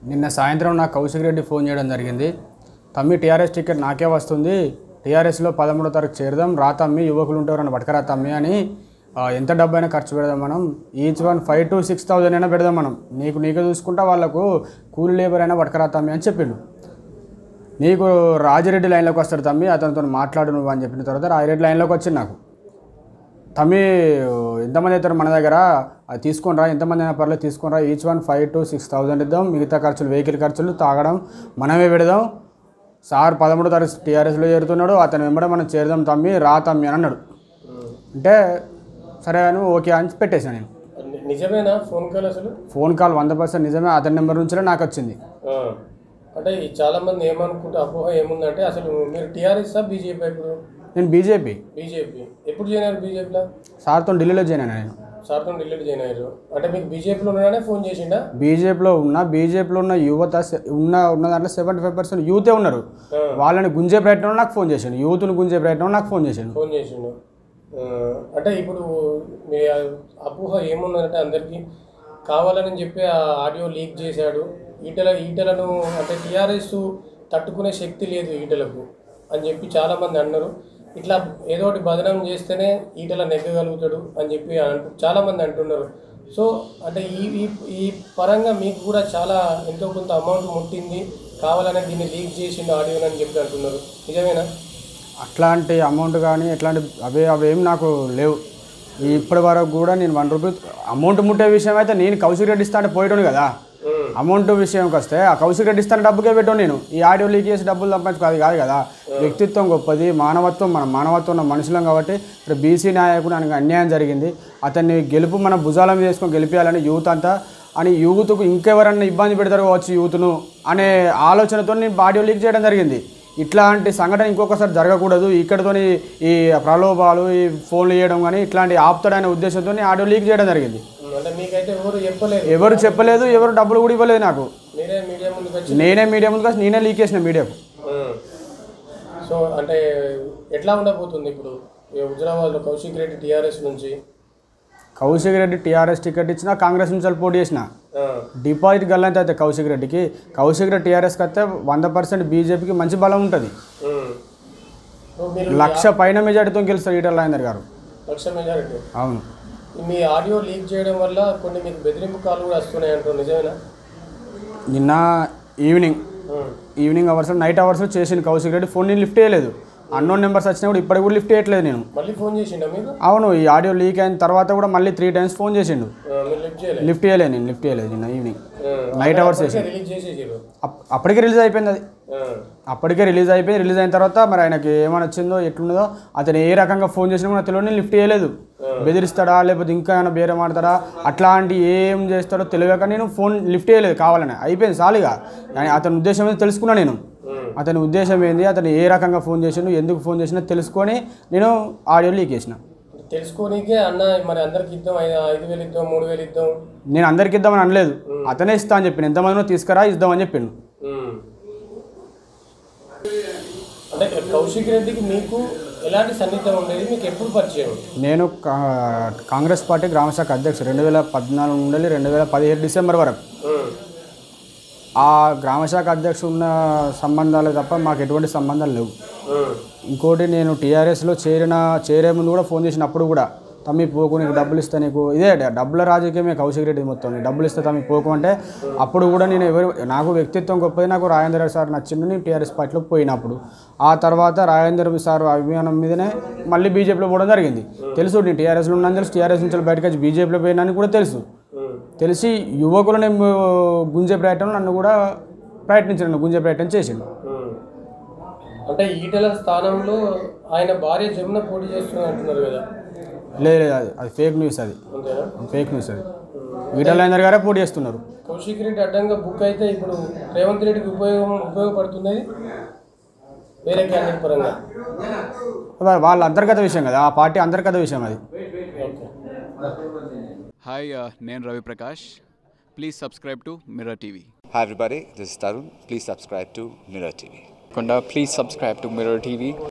నిన్న సాయంత్రం నాకు కౌశిక్ రెడ్డి ఫోన్ చేయడం జరిగింది తమ్మి టీఆర్ఎస్ టికెట్ నాకే వస్తుంది టీఆర్ఎస్లో పదమూడో తారీఖు చేరదాం రా తమ్మి యువకులు ఉంటారని పట్టుకరా తమ్మి అని ఆ, ఎంత డబ్బైనా ఖర్చు పెడదాం మనం each one five to six thousand అయినా పెడదాం మనం నీకు నీకే చూసుకుంటా వాళ్ళకు కూలి లేబర్ అయినా పట్టుకరా తమ్మి అని చెప్పిండు నీకు రాజిరెడ్డి లైన్లోకి వస్తాడు తమ్మి అతనితో మాట్లాడు నువ్వు అని చెప్పిన తర్వాత రాజిరెడ్డి లైన్లోకి వచ్చింది నాకు తమ్మి ఎంతమంది అవుతారు మన దగ్గర అది తీసుకొని రా ఎంతమంది అయినా పర్లేదు తీసుకొని రా each one five to six thousand ఇద్దాం మిగతా ఖర్చులు వెహికల్ ఖర్చులు తాగడం మనమే పెడదాం సార్ పదమూడో తారీఖు టీఆర్ఎస్లో చేరుతున్నాడు అతను వెంబడే మనం చేరుదాం తమ్మి రా తమ్మి అని అన్నాడు అంటే సరే అని ఓకే అని పెట్టేశాను నేను ని- నిజమేనా ఫోన్ కాల్ అసలు ఫోన్ కాల్ వంద పర్సెంట్ నిజమే అతని నెంబర్ నుంచే నాకు వచ్చింది ఆ. అంటే ఈ చాలా మంది ఏమనుకుంటే అపోహ ఏముందంటే అసలు మీరు టీఆర్ఎస్ బీజేపీ ఇప్పుడు నేను బీజేపీ బీజేపీ ఎప్పుడు జాయిన్ అయ్యారు బీజేపీలో సార్తో ఢిల్లీలో జాయిన్ అయినా నేను సార్తో డిలీట్ జాయిన్ అయ్యారు అంటే మీకు బీజేపీలో ఉన్నాడనే ఫోన్ చేసిండా బీజేపీలో ఉన్న బీజేపీలో ఉన్న యువత సె- ఉన్న ఉన్న దాంట్లో సెవెంటీ ఫైవ్ పర్సెంట్ యూతే ఉన్నారు వాళ్ళని గుంజే ప్రయత్నంలో నాకు ఫోన్ చేశాను యూత్ను గుంజే ప్రయత్నంలో నాకు ఫోన్ చేశాను ఫోన్ చేసిండు ఆ, అంటే ఇప్పుడు మీ ఆ అపోహ ఏముందంటే అందరికీ కావాలని చెప్పి ఆ ఆడియో లీక్ చేశాడు ఈటల ఈటలను అంటే టీఆర్ఎస్ తట్టుకునే శక్తి లేదు ఈటలకు అని చెప్పి చాలామంది అన్నారు ఇట్లా ఏదో ఒకటి బదనం చేస్తేనే ఈటల నెగ్గగలుగుతాడు అని చెప్పి అంటు చాలామంది అంటున్నారు సో అంటే ఈ ఈ ఈ పరంగా మీకు కూడా చాలా ఎంతో కొంత అమౌంట్ ముట్టింది కావాలనే దీన్ని లీక్ చేసిండు ఆడియోని అని చెప్పి అంటున్నారు నిజమేనా అట్లాంటి అమౌంట్ కానీ ఎట్లాంటి అవే అవేం నాకు లేవు ఇప్పటి వరకు కూడా నేను వన్ రూపీ అమౌంట్ ముట్టే విషయం అయితే నేను కౌశిక్ రెడ్డి ఇస్తాను పోయేటోను కదా ఉమ్. అమౌంట్ విషయంకి వస్తే ఆ కౌశిక్ రెడ్డి ఇస్తాను డబ్బుకే పెట్టాను నేను ఈ ఆడియో లీక్ చేసి డబ్బులు సంపాదించుకో అది కాదు కదా వ్యక్తిత్వం గొప్పది మానవత్వం మన మానవత్వం ఉన్న మనుషులం కాబట్టి ఇక్కడ బీసీ నాయకుడు ఆయనకు అన్యాయం జరిగింది అతన్ని గెలుపు మన భుజాల మీద వేసుకొని గెలిపించాలని యూత్ అంతా అని యూత్కు ఇంకెవరన్నా ఇబ్బంది పెడతారు కావచ్చు యూత్ను అనే ఆలోచనతో నేను ఆడియో లీక్ చేయడం జరిగింది ఇట్లాంటి సంఘటన ఇంకొకసారి జరగకూడదు ఇక్కడతోని ఈ ప్రలోభాలు ఈ ఫోన్లు చేయడం కానీ ఇట్లాంటి ఆపుతాడనే ఉద్దేశంతో ఆడియో లీక్ చేయడం జరిగింది అంటే మీకైతే ఎవరు చెప్పలేదు ఎవరు చెప్పలేదు ఎవరు డబ్బులు కూడా ఇవ్వలేదు నాకు మీరే మీడియా ముందుకు వచ్చి నేనే మీడియా ముందుకు వచ్చి నేనే లీక్ చేసిన మీడియాకు ఉమ్. సో అంటే ఎట్లా ఉండబోతుంది ఇప్పుడు ఈ హుజరాబాద్లో కౌశిక్ రెడ్డి టీఆర్ఎస్ నుంచి కౌశిక్ రెడ్డి టీఆర్ఎస్ టికెట్ ఇచ్చిన కాంగ్రెస్ నుంచి వాళ్ళు పోటీ చేసిన ఆ, డిపాజిట్ గల్లంత అయితే కౌశిక్ రెడ్డికి కౌశిక్ రెడ్డి టీఆర్ఎస్కి వస్తే వంద పర్సెంట్ బీజేపీకి మంచి బలం ఉంటుంది ఉమ్. సో మీరు లక్ష పైన మెజార్టీతో గెలుస్తారు ఈటల రాజేందర్ గారు లక్ష మెజారిటీ అవును మీ ఆడియో లీక్ చేయడం వల్ల కొన్ని మీకు బెదిరింపు కాల్ కూడా వస్తున్నాయి అంటారు నిజమేనా నిన్న evening um. Evening hours night అవర్స్లో చేసింది కౌశిక్ రెడ్డి ఫోన్ నేను లిఫ్ట్ చేయలేదు అన్నోన్ నెంబర్స్ వచ్చినా కూడా ఇప్పటికి కూడా లిఫ్ట్ చేయట్లేదు నేను మళ్ళీ ఫోన్ చేసిండా మీరు అవును ఈ ఆడియో లీక్ అయిన తర్వాత కూడా మళ్ళీ త్రీ టైమ్స్ ఫోన్ చేసిండు ఆ, మీరు లిఫ్ట్ చేయలేదు లిఫ్ట్ చేయలేదు నేను లిఫ్ట్ చేయలేదు నిన్న ఈవినింగ్ నైట్ అవర్స్ చేసి రిలీజ్ చేసేసారు అప్- అప్పటికే రిలీజ్ అయిపోయింది అది ఆ, అప్పటికే రిలీజ్ అయిపోయింది రిలీజ్ అయిన తర్వాత మరి ఆయనకి ఏమైనా వచ్చిందో ఎట్లున్నదో అతను ఏ రకంగా ఫోన్ చేసినా కూడా తెలియదు నేను లిఫ్ట్ చేయలేదు బెదిరిస్తాడా లేకపోతే ఇంకా ఏమైనా బేరం ఆడతాడా అట్లాంటి ఏం చేస్తాడో తెలియక నేను ఫోన్ లిఫ్ట్ చేయలేదు కావాలని అయిపోయింది సాలిగా ఆయన అతని ఉద్దేశం ఏందో తెలుసుకున్నా నేను ఉమ్. అతని ఉద్దేశం ఏంది అతను ఏ రకంగా ఫోన్ చేసిండు ఎందుకు ఫోన్ చేసినా తెలుసుకొని నేను ఆడియో లీక్ చేసిన తెలుసుకోనీకే అన్న మరి అందరికి ఇద్దాం ఐదు ఐదు వేలు ఇద్దాం మూడు వేలు ఇద్దాం నేను అందరికి ఇద్దామని అనలేదు అతనే ఇస్తా అని చెప్పిండు ఎంతమందినో తీసుకురా ఇద్దామని చెప్పిండు ఉమ్. అంటే కౌశిక్ రెడ్డికి మీకు ఎలాంటి సన్నిహితం ఉండేది మీకు ఎప్పుడు పరిచయం నేను కా- కాంగ్రెస్ పార్టీ గ్రామశాఖ అధ్యక్షుడు రెండు వేల పద్నాలుగు నుండి రెండు వేల పదిహేడు డిసెంబర్ వరకు ఉమ్. ఆ గ్రామశాఖ అధ్యక్షుడు ఉన్న సంబంధాలు తప్ప మాకు ఎటువంటి సంబంధాలు లేవు ఉమ్. ఇంకోటి నేను టీఆర్ఎస్లో చేరిన చేరే ముందు కూడా ఫోన్ చేసినప్పుడు కూడా తమ్మి పోకు నీకు డబ్బులు ఇస్తా నీకు ఇదే డ- డబ్బుల రాజకీయమే కౌశిక్ రెడ్డి మొత్తం నీకు డబ్బులు ఇస్తా తమ్మి పోకు అంటే అప్పుడు కూడా నేను ఎవరు నాకు వ్యక్తిత్వం గొప్పది నాకు రాజేంద్ర సార్ నచ్చిండు నేను టీఆర్ఎస్ పార్టీలో పోయినప్పుడు ఆ తర్వాత రాజేంద్ర సార్ అభిమానం మీదనే మళ్ళీ బీజేపీలో పోవడం జరిగింది తెలుసు నేను టీఆర్ఎస్లో ఉన్నాను తెలుసు టీఆర్ఎస్ నుంచి బయటకు వచ్చి బీజేపీలో పోయినాను కూడా తెలుసు ఉమ్. తెలిసి యువకులను గుంజే ప్రయత్నం నన్ను కూడా ప్రయత్నించాను గుంజే ప్రయత్నం చేసిండు ఉమ్. అంటే ఈటల స్థానంలో ఆయన భార్య జమున పోటీ చేస్తున్నారు అంటున్నారు కదా లేదు లేదు అది అది ఫేక్ న్యూస్ అది అంతేనా ఫేక్ న్యూస్ అది ఈటల రాజేందర్ గారే పోటీ చేస్తున్నారు కౌశిక్ రెడ్డి అడ్డంగా బుక్ అయితే ఇప్పుడు రేవంత్ రెడ్డికి ఉపయోగం ఉపయోగపడుతుంది వేరే క్యాండిడేట్ పరంగా వా- వాళ్ళ అంతర్గత విషయం కదా ఆ పార్టీ అంతర్గత విషయం అది ఓకే హాయ్ నేను Ravi Prakash please subscribe to mirror TV Hi everybody, this is Tarun. Please subscribe to Mirror TV. Kunda, please subscribe to Mirror TV.